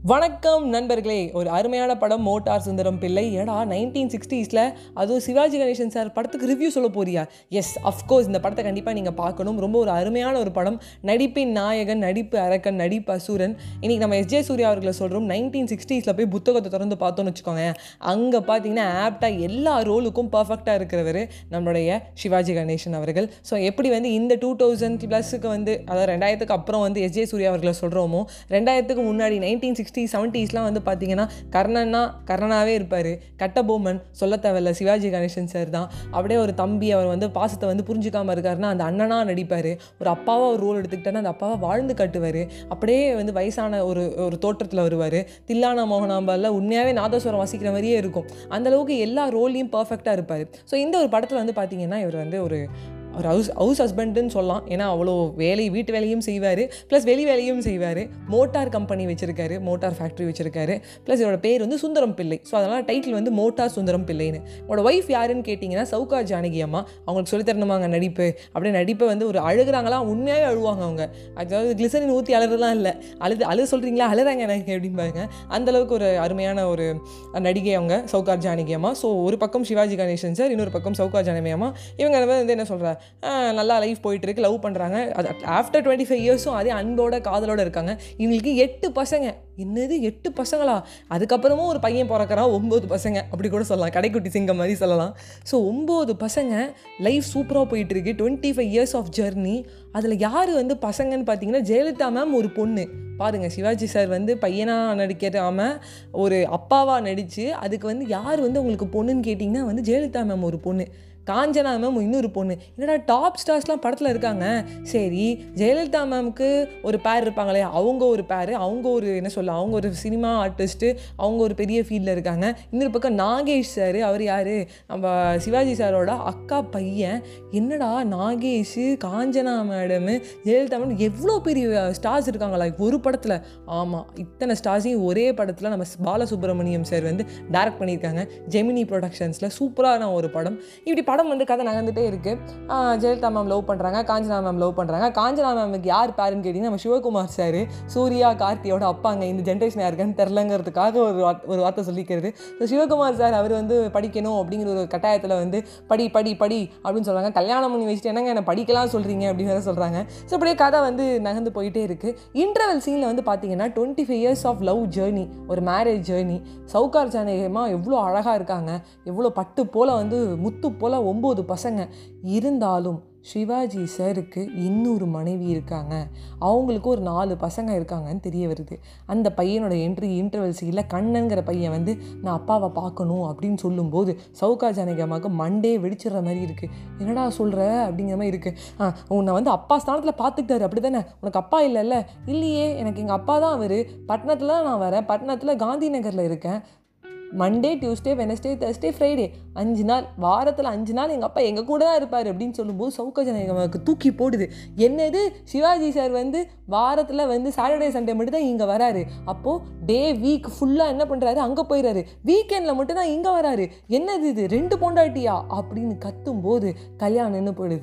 வணக்கம் நண்பர்களே ஒரு அருமையான படம் மோட்டார் சுந்தரம் பிள்ளை ஏடா நைன்டீன் சிக்ஸ்டீஸில் அதுவும் சிவாஜி கணேசன் சார் படத்துக்கு ரிவ்யூ சொல்ல போறியா எஸ் அஃப்கோர்ஸ் இந்த படத்தை கண்டிப்பாக நீங்கள் பார்க்கணும் ரொம்ப ஒரு அருமையான ஒரு படம் நடிப்பின் நாயகன் நடிப்பு அரக்கன் நடிப்பு அசுரன் இன்னைக்கு நம்ம எஸ்ஜே சூர்யா அவர்களை சொல்கிறோம் நைன்டீன் சிக்ஸ்டீஸில் போய் புத்தகத்தை திறந்து பார்த்தோன்னு வச்சுக்கோங்க அங்கே பார்த்தீங்கன்னா ஆப்டாக எல்லா ரோலுக்கும் பர்ஃபெக்டாக இருக்கிறவர் நம்மளுடைய சிவாஜி கணேசன் அவர்கள் ஸோ எப்படி வந்து இந்த டூ தௌசண்ட் ப்ளஸுக்கு வந்து அதாவது ரெண்டாயிரத்துக்கு அப்புறம் வந்து எஸ்ஜே சூர்யா அவர்களை சொல்கிறோமோ ரெண்டாயிரத்துக்கு முன்னாடி நைன்டீன் சிக்ஸ்டி செவன்ட்டீஸ்லாம் வந்து பார்த்தீங்கன்னா கர்ணன்னா கர்ணனாகவே இருப்பார் கட்டபொம்மன் சொல்ல தேவையில்ல சிவாஜி கணேசன் சார் தான் அப்படியே ஒரு தம்பி அவர் வந்து பாசத்தை வந்து புரிஞ்சுக்காம இருக்காருன்னா அந்த அண்ணனாக நடிப்பார் ஒரு அப்பாவா ஒரு ரோல் எடுத்துக்கிட்டேன்னா அந்த அப்பாவை வாழ்ந்து காட்டுவார் அப்படியே வந்து வயசான ஒரு ஒரு தோற்றத்தில் வருவார் தில்லானா மோகனாம்பாலில் உண்மையாகவே நாதஸ்வரம் வாசிக்கிற மாதிரியே இருக்கும் அந்த அளவுக்கு எல்லா ரோல்லையும் பர்ஃபெக்டாக இருப்பார் ஸோ இந்த ஒரு படத்தில் வந்து பார்த்தீங்கன்னா இவர் வந்து ஒரு ஒரு ஹவுஸ் ஹவுஸ் ஹஸ்பண்டுன்னு சொல்லலாம் ஏன்னா அவ்வளோ வேலை வீட்டு வேலையும் செய்வார் ப்ளஸ் வெளி வேலையும் செய்வார் மோட்டார் கம்பெனி வச்சுருக்காரு மோட்டார் ஃபேக்ட்ரி வச்சுருக்காரு ப்ளஸ் இதோட பேர் வந்து சுந்தரம் பிள்ளை ஸோ அதனால் டைட்டில் வந்து மோட்டார் சுந்தரம் பிள்ளைன்னு உங்களோட ஒய்ஃப் யாருன்னு கேட்டிங்கன்னா சவுகா ஜானகி அம்மா அவங்களுக்கு சொல்லித் தரணுமாங்க நடிப்பு அப்படியே நடிப்பை வந்து ஒரு அழுகுறாங்களா உண்மையாகவே அழுவாங்க அவங்க அதாவது கிளிசரின் ஊற்றி அழுறதுலாம் இல்லை அழுது அழுது சொல்கிறீங்களா அழுறாங்க எனக்கு அப்படிம்பாங்க அந்தளவுக்கு ஒரு அருமையான ஒரு நடிகை அவங்க சவுகார் ஜானகி அம்மா ஸோ ஒரு பக்கம் சிவாஜி கணேசன் சார் இன்னொரு பக்கம் சவுகார் ஜானகி அம்மா இவங்க வந்து என்ன சொல்கிறா நல்லா லைஃப் போயிட்டுருக்கு லவ் பண்ணுறாங்க அது ஆஃப்டர் டுவெண்ட்டி ஃபைவ் இயர்ஸும் அதே அன்போட காதலோட இருக்காங்க இவங்களுக்கு எட்டு பசங்க என்னது எட்டு பசங்களா அதுக்கப்புறமும் ஒரு பையன் பிறக்கிறான் ஒம்பது பசங்க அப்படி கூட சொல்லலாம் கடைக்குட்டி சிங்கம் மாதிரி சொல்லலாம் ஸோ ஒம்பது பசங்க லைஃப் சூப்பராக போயிட்டுருக்கு twenty five years of journey அதில் யார் வந்து பசங்கன்னு பார்த்தீங்கன்னா ஜெயலலிதா மேம் ஒரு பொண்ணு பாருங்கள் சிவாஜி சார் வந்து பையனாக நடிக்காமல் ஒரு அப்பாவாக நடித்து அதுக்கு வந்து யார் வந்து உங்களுக்கு பொண்ணுன்னு கேட்டிங்கன்னா வந்து ஜெயலலிதா மேம் ஒரு பொண்ணு காஞ்சனா மேம் இன்னொரு பொண்ணு என்னடா டாப் ஸ்டார்ஸ்லாம் படத்தில் இருக்காங்க சரி ஜெயலலிதா மேம்க்கு ஒரு பேர் இருப்பாங்களே அவங்க ஒரு பேர் அவங்க ஒரு என்ன சொல்ல அவங்க ஒரு சினிமா ஆர்டிஸ்ட்டு அவங்க ஒரு பெரிய ஃபீல்டில் இருக்காங்க இன்னொரு பக்கம் நாகேஷ் சார் அவர் யார் நம்ம சிவாஜி சாரோட அக்கா பையன் என்னடா நாகேஷ் காஞ்சனா மேடமு ஜெயலலிதா மேம் எவ்வளோ பெரிய ஸ்டார்ஸ் இருக்காங்களா ஒரு படத்தில் ஆமாம் இத்தனை ஸ்டார்ஸையும் ஒரே படத்தில் நம்ம பாலசுப்ரமணியம் சார் வந்து டைரக்ட் பண்ணியிருக்காங்க ஜெமினி ப்ரொடக்ஷன்ஸில் சூப்பரான ஒரு படம் இப்படி படம் வந்து கதை நகர்ந்துட்டே இருக்குது ஜெயலலிதா மேம் லவ் பண்ணுறாங்க காஞ்சனா மேம் லவ் பண்ணுறாங்க காஞ்சனா மேமுக்கு யார் பேருன்னு கேட்டிங்கன்னா நம்ம சிவகுமார் சார் சூர்யா கார்த்தியோட அப்பாங்க இந்த ஜென்ரேஷன் யாருக்குன்னு தெரிலங்கிறதுக்காக ஒரு வார்த்தை ஒரு வார்த்தை சொல்லிக்கிறது ஸோ சிவகுமார் சார் அவர் வந்து படிக்கணும் அப்படிங்கிற ஒரு கட்டாயத்தில் வந்து படி படி படி அப்படின்னு சொல்கிறாங்க கல்யாணம் பண்ணி வச்சுட்டு என்னங்க என்ன படிக்கலாம் சொல்கிறீங்க அப்படின்னு வேறு சொல்கிறாங்க ஸோ அப்படியே கதை வந்து நகர்ந்து போயிட்டே இருக்குது இன்டர்வல் சீனில் வந்து பார்த்தீங்கன்னா twenty five years of love journey ஒரு மேரேஜ் ஜேர்னி சவுகார் ஜானகமாக எவ்வளோ அழகாக இருக்காங்க எவ்வளோ பட்டு போல் வந்து முத்து போல் ஒம்பது பசங்க இருந்தாலும் சிவாஜி சாருக்கு இன்னொரு மனைவி இருக்காங்க அவங்களுக்கு ஒரு நாலு பசங்க இருக்காங்கன்னு தெரிய வருது அந்த பையனோட என்ட்ரி இன்டர்வல் சீனில் கண்ணங்கிற பையன் வந்து நான் அப்பாவை பார்க்கணும் அப்படின்னு சொல்லும்போது சவுகா ஜானகி அம்மாவுக்கு மண்டே வெடிச்சிடுற மாதிரி இருக்குது என்னடா சொல்கிற அப்படிங்கிற மாதிரி இருக்குது ஆ உன்னை வந்து அப்பா ஸ்தானத்தில் பார்த்துக்கிட்டாரு அப்படி தானே உனக்கு அப்பா இல்லைல்ல இல்லையே எனக்கு எங்கள் அப்பா தான் அவர் பட்டணத்தில் தான் நான் வரேன் பட்டணத்தில் காந்தி நகரில் இருக்கேன் Monday Tuesday Wednesday Thursday Friday அஞ்சு நாள் வாரத்தில் அஞ்சு நாள் எங்கள் அப்பா எங்கள் கூட தான் இருப்பார் அப்படின்னு சொல்லும்போது சவுக்க ஜனகமாவுக்கு தூக்கி போடுது என்னது சிவாஜி சார் வந்து வாரத்தில் வந்து சாட்டர்டே சண்டே மட்டும் தான் இங்கே வராரு அப்போது டே வீக் ஃபுல்லாக என்ன பண்ணுறாரு அங்கே போயிடுறாரு வீக்கெண்டில் மட்டும் தான் இங்கே வராரு என்னது இது ரெண்டு பொண்டாட்டியா அப்படின்னு கத்தும்போது கல்யாணம் நின்று போயிடுது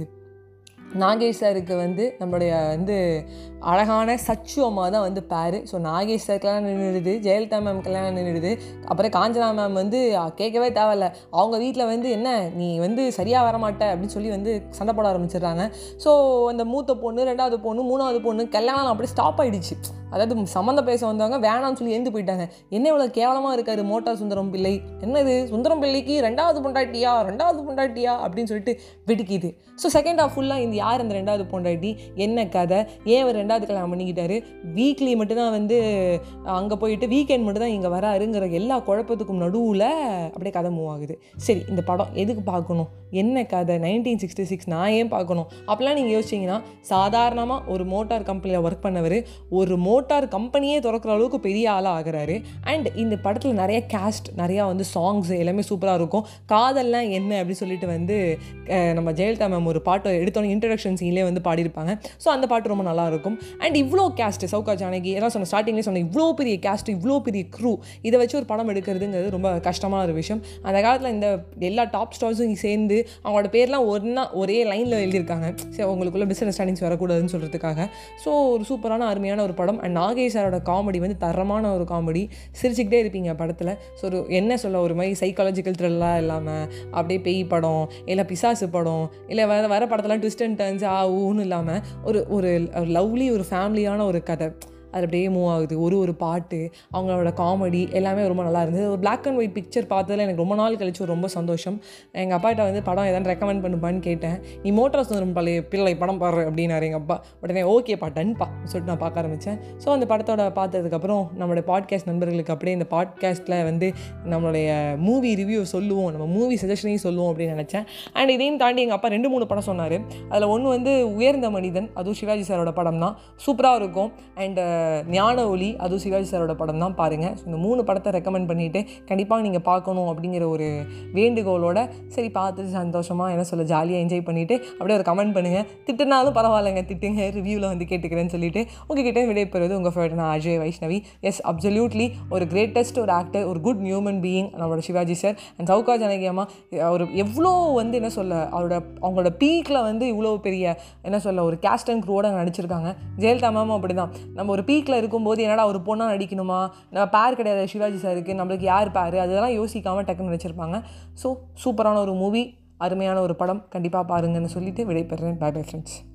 நாகேஷ் சாருக்கு வந்து நம்மளுடைய வந்து அழகான சச்சு அம்மா தான் வந்து பேர் ஸோ நாகேஷ் சார் கல்யாணம் நின்றுடுது ஜெயலலிதா மேம் கல்யாணம் நின்றுடுது அப்புறம் காஞ்சனா மேம் வந்து கேட்கவே தேவையில்ல அவங்க வீட்டில் வந்து என்ன நீ வந்து சரியாக வரமாட்ட அப்படின்னு சொல்லி வந்து சண்டை போட ஆரம்பிச்சிடுறாங்க ஸோ அந்த மூத்த பொண்ணு ரெண்டாவது பொண்ணு மூணாவது பொண்ணு கல்யாணம் அப்படியே ஸ்டாப் ஆகிடுச்சு அதாவது சம்மந்தம் பேச வந்தவங்க வேணாம்னு சொல்லி எழுந்து போயிட்டாங்க என்ன இவ்வளோ கேவலமாக இருக்காரு மோட்டார் சுந்தரம் பிள்ளை என்னது சுந்தரம் பிள்ளைக்கு ரெண்டாவது பொண்டாட்டியா ரெண்டாவது பொண்டாட்டியா அப்படின்னு சொல்லிட்டு வெடிக்குது ஸோ செகண்ட் ஹாஃப் ஃபுல்லாக இந்த யார் அந்த ரெண்டாவது பொண்டாட்டி என்ன கதை ஏன் அவர் ரெண்டாவது கல்யாணம் பண்ணிக்கிட்டாரு வீக்லி மட்டும்தான் வந்து அங்கே போயிட்டு வீக்கெண்ட் மட்டும் தான் இங்கே வராருங்கிற எல்லா குழப்பத்துக்கும் நடுவில் அப்படியே கதை மூவ் ஆகுது சரி இந்த படம் எதுக்கு பார்க்கணும் என்ன கதை நைன்டீன் சிக்ஸ்டி சிக்ஸ் நான் ஏன் பார்க்கணும் அப்போலாம் நீங்கள் யோசிச்சிங்கன்னா சாதாரணமாக ஒரு மோட்டார் கம்பெனியில் ஒர்க் பண்ணவர் ஒரு மோட்டார் கம்பெனியே திறக்கிற அளவுக்கு பெரிய ஆளாக ஆகிறாரு அண்ட் இந்த படத்தில் நிறைய கேஸ்ட் நிறையா வந்து சாங்ஸ் எல்லாமே சூப்பராக இருக்கும் காதல்லாம் என்ன அப்படின்னு சொல்லிட்டு வந்து நம்ம ஜெயலலிதா மேம் ஒரு பாட்டை எடுத்தோன்னே இன்ட்ரடக்ஷன் சீன்லேயே வந்து பாடியிருப்பாங்க ஸோ அந்த பாட்டு ரொம்ப நல்லாயிருக்கும் அண்ட் இவ்வளோ கேஸ்ட் சவுகா ஜானகி எல்லாம் சொன்ன ஸ்டார்டிங்லேயே சொன்னேன் இவ்வளோ பெரிய கேஸ்ட் இவ்வளோ பெரிய க்ரூ இதை வச்சு ஒரு படம் எடுக்கிறதுங்கிறது ரொம்ப கஷ்டமான ஒரு விஷயம் அந்த காலத்தில் இந்த எல்லா டாப் ஸ்டார்ஸும் சேர்ந்து அவங்களோட பேர்லாம் ஒன்றா ஒரே லைனில் எழுதியிருக்காங்க சரி உங்களுக்குள்ள மிஸ் அண்டர்ஸ்டாண்டிங்ஸ் வரக்கூடாதுன்னு சொல்கிறதுக்காக ஸோ ஒரு சூப்பரான அருமையான ஒரு படம் அண்ட் நாகேஷ் சாரோட காமெடி வந்து தரமான ஒரு காமெடி சிரிச்சுக்கிட்டே இருப்பீங்க படத்தில் ஸோ ஒரு என்ன சொல்ல ஒரு மாதிரி சைக்காலஜிக்கல் த்ரில்லாக இல்லாமல் அப்படியே பேய் படம் இல்லை பிசாசு படம் இல்லை வர வர படத்தெல்லாம் ட்விஸ்ட் அண்ட் டர்ன்ஸ் ஆ ஊன்னு இல்லாமல் ஒரு ஒரு லவ்லி ஒரு ஃபேமிலியான ஒரு கதை அது அப்படியே மூவ் ஆகுது ஒரு ஒரு பாட்டு அவங்களோட காமெடி எல்லாமே ரொம்ப நல்லா இருந்தது ஒரு பிளாக் அண்ட் ஒயிட் பிக்சர் பார்த்ததில் எனக்கு ரொம்ப நாள் கழிச்சு ரொம்ப சந்தோஷம் எங்கள் அப்பாட்ட வந்து படம் எதாவது ரெக்கமெண்ட் பண்ணுப்பான்னு கேட்டேன் நீ மோட்டார் சுந்தரம் பழைய பிள்ளை படம் பாரு அப்படின்னாரு எங்கள் அப்பா உடனே ஓகேப்பா டன்ப்பா சொல்லிட்டு நான் பார்க்க ஆரம்பித்தேன் ஸோ அந்த படத்தோட பார்த்ததுக்கப்புறம் நம்மளுடைய பாட்காஸ்ட் நண்பர்களுக்கு அப்படியே இந்த பாட்காஸ்ட்டில் வந்து நம்மளுடைய மூவி ரிவ்யூ சொல்லுவோம் நம்ம மூவி சஜஷனையும் சொல்லுவோம் அப்படின்னு நினச்சேன் அண்ட் இதையும் தாண்டி எங்கள் அப்பா ரெண்டு மூணு படம் சொன்னார் அதில் ஒன்று வந்து உயர்ந்த மனிதன் அதுவும் சிவாஜி சாரோட படம் தான் சூப்பராக இருக்கும் அண்ட் ஞான ஒளி அதுவும் சிவாஜி சாரோட படம் தான் பாருங்கள் ஸோ இந்த மூணு படத்தை ரெக்கமெண்ட் பண்ணிவிட்டு கண்டிப்பாக நீங்கள் பார்க்கணும் அப்படிங்கிற ஒரு வேண்டுகோளோட சரி பார்த்துட்டு சந்தோஷமாக என்ன சொல்ல ஜாலியாக என்ஜாய் பண்ணிவிட்டு அப்படியே ஒரு கமெண்ட் பண்ணுங்கள் திட்டுனாலும் பரவாயில்லைங்க திட்டுங்க ரிவ்யூவில் வந்து கேட்டுக்கிறேன்னு சொல்லிட்டு உங்ககிட்ட விடைபெறுவது உங்கள் ஃபேவரட் நான் அஜய் வைஷ்ணவி எஸ் அப்சல்யூட்லி ஒரு கிரேட்டஸ்ட் ஒரு ஆக்டர் ஒரு குட் ஹியூமன் பீயிங் நம்மளோட சிவாஜி சார் அண்ட் சவுகா ஜானகி அம்மா அவர் எவ்வளோ வந்து என்ன சொல்ல அவரோட அவங்களோட பீக்கில் வந்து இவ்வளோ பெரிய என்ன சொல்ல ஒரு கேஸ்ட் அண்ட் க்ரூவோட நடிச்சிருக்காங்க ஜெயலலிதா மேமும் அப்படி தான் நம்ம ஒரு பீக்கில் இருக்கும்போது என்னடா ஒரு பொண்ணாக நடிக்கணுமா நம்ம பேர் கிடையாது சிவாஜி சாருக்கு நம்மளுக்கு யார் பேர் அதெல்லாம் யோசிக்காமல் டக்குன்னு நடிச்சிருப்பாங்க ஸோ சூப்பரான ஒரு மூவி அருமையான ஒரு படம் கண்டிப்பாக பாருங்கன்னு சொல்லிட்டு விடைபெறுறேன் பை பை ஃப்ரெண்ட்ஸ்